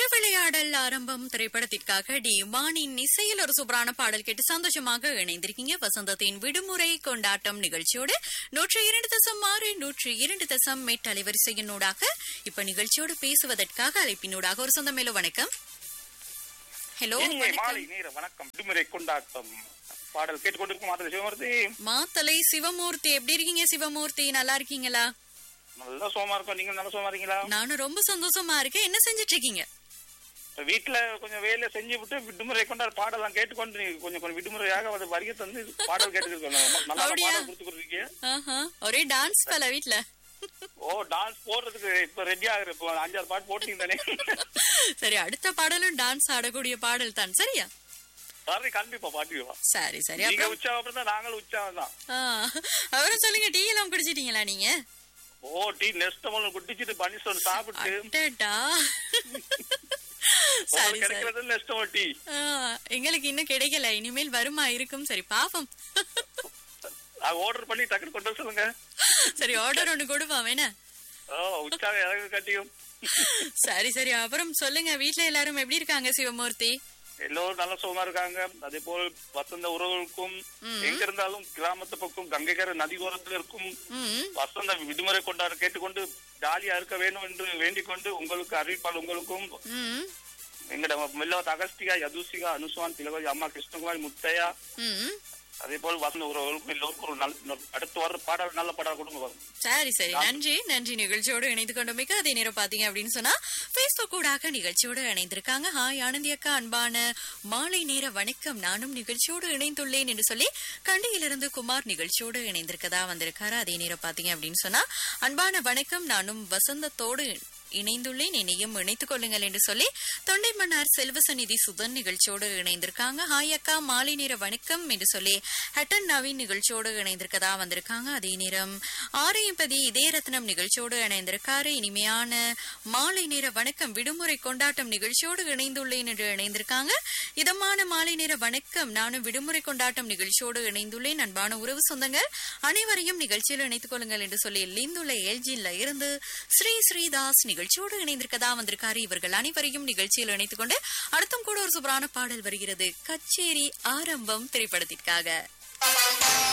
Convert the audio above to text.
திருவிளையாடல் ஆரம்பம் திரைப்படத்திற்காக டி மானின் இசையில் ஒரு சூப்பரான பாடல் கேட்டு சந்தோஷமாக இணைந்திருக்கீங்க வசந்தத்தின் விடுமுறை கொண்டாட்டம் நிகழ்ச்சியோடு நூற்றி இரண்டு தசம் ஆறு நூற்றி இரண்டு தசம் எட்டு அலைவரிசையினூடாக இப்ப நிகழ்ச்சியோடு பேசுவதற்காக அழைப்பினூடாக ஒரு சொந்த மேலோ வணக்கம் ஹலோ இனிய மாலை நேர வணக்கம் விடுமுறை கொண்டாட்டம் பாடல் கேட்டுக்கொண்டிருக்கும் மாதவி சிவமூர்த்தி மாத்தலை சிவமூர்த்தி எப்படி இருக்கீங்க சிவமூர்த்தி நல்லா இருக்கீங்களா நல்லா சோமா இருக்கும் நீங்க நல்லா சோமா இருக்கீங்களா நானும் ரொம்ப சந்தோஷமா இருக்கேன் என்ன செஞ்சிட்டு இருக்கீங்க இப்ப வீட்டுல கொஞ்சம் வேலையை செஞ்சு விட்டு விடுமுறை கொண்டாட பாடலாம் கேட்டுக்கொண்டு நீங்க கொஞ்சம் கொஞ்சம் விடுமுறையாக வந்து வருகை தந்து பாடல் கேட்டுக்கிறோம் நல்லா அப்படியா? பாடல் கொடுத்து கொடுத்துருக்கீங்க ஆஹா, ஒரே டான்ஸ் பல வீட்ல ஓ டான்ஸ் போடுறதுக்கு இப்ப ரெடி ஆகுற இப்போ அஞ்சாறு பாட்டு போட்டீங்க தானே சரி அடுத்த பாடலும் டான்ஸ் ஆடக்கூடிய பாடல் தான் சரியா சரி கண்டிப்பா பாட்டுக்குவா சரி சரி நீங்க அப்புறம் உற்சாகம் தான் நாங்களும் உற்சாகம் தான் ஆ, அப்புறம் சொல்லுங்க டீ எல்லாம் குடிச்சிட்டீங்களா நீங்க ஓ டீ நெஸ்ட் மூலம் குடிச்சிட்டு பனிசோன் சாப்பிட்டு அடடா சரி உங்களுக்கு சரி கிடைக்கிறது நெஸ்ட் டீ ஆ, எங்களுக்கு இன்னும் கிடைக்கல இனிமேல் வருமா இருக்கும் சரி பாப்போம் ஆர்டர் பண்ணி டக்குனு கொண்டு வர சொல்லுங்க சரி ஆர்டர் ஒண்ணு கொடுப்பா வேணா ஓ உற்சாகம் எனக்கு கட்டியும் சரி சரி அப்புறம் சொல்லுங்க வீட்ல எல்லாரும் எப்படி இருக்காங்க சிவமூர்த்தி எல்லோரும் நல்ல சுகமா இருக்காங்க அதே போல் வசந்த உறவுகளுக்கும் எங்க இருந்தாலும் கிராமத்து பக்கம் கங்கைக்கரை நதி ஓரத்தில் இருக்கும் ம் வசந்த விடுமுறை கொண்டாட கேட்டுக்கொண்டு ஜாலியா இருக்க வேண்டும் என்று வேண்டிக் கொண்டு உங்களுக்கு அறிவிப்பால் உங்களுக்கும் ம் எங்கட மெல்லவத் அகஸ்திகா யதுசிகா அனுசுவான் திலகவதி அம்மா கிருஷ்ணகுமாரி முத்தையா ம் அதே போல் வசந்த உறவுகளுக்கும் எல்லோருக்கும் ஒரு நல்ல அடுத்து வர பாடல் நல்ல பாடல் கொடுங்க வரும் சரி சரி நன்றி நன்றி நிகழ்ச்சியோடு இணைந்து கொண்டமைக்கு அதே நேரம் பாத்தீங்க அப்படின்னு சொன்னா பேஸ்புக் ஊடாக நிகழ்ச்சியோடு இணைந்திருக்காங்க ஹாய் ஆனந்தி அக்கா அன்பான மாலை நேர வணக்கம் நானும் நிகழ்ச்சியோடு இணைந்துள்ளேன் என்று சொல்லி கண்டியிலிருந்து குமார் நிகழ்ச்சியோடு இணைந்திருக்கதா வந்திருக்காரு அதே நேரம் பாத்தீங்க அப்படின்னு சொன்னா அன்பான வணக்கம் நானும் வசந்தத்தோடு இணைந்துள்ளேன் என்னையும் இணைத்துக் கொள்ளுங்கள் என்று சொல்லி தொண்டை மன்னார் செல்வசநிதி சுதன் நிகழ்ச்சியோடு இணைந்திருக்காங்க ஹாய் அக்கா மாலை நேர வணக்கம் என்று சொல்லி ஹட்டன் நவீன் நிகழ்ச்சியோடு இணைந்திருக்கதா வந்திருக்காங்க அதே நேரம் ஆரையம்பதி இதய ரத்னம் நிகழ்ச்சியோடு இணைந்திருக்காரு இனிமையான மாலை நேர வணக்கம் விடுமுறை கொண்டாட்டம் நிகழ்ச்சியோடு இணைந்துள்ளேன் என்று இணைந்திருக்காங்க இதமான மாலை நேர வணக்கம் நானும் விடுமுறை கொண்டாட்டம் நிகழ்ச்சியோடு இணைந்துள்ளேன் அன்பான உறவு சொந்தங்கள் அனைவரையும் நிகழ்ச்சியில் இணைத்துக் கொள்ளுங்கள் என்று சொல்லி லிந்துள்ள எல்ஜின்ல இருந்து ஸ்ரீ ஸ்ரீதாஸ் நிகழ்ச்சியோடு இணைந்திருக்கதா வந்திருக்காரு இவர்கள் அனைவரையும் நிகழ்ச்சியில் இணைத்துக் கொண்டு அடுத்தும் கூட ஒரு சூப்பரான பாடல் வருகிறது கச்சேரி ஆரம்பம் திரைப்படத்திற்காக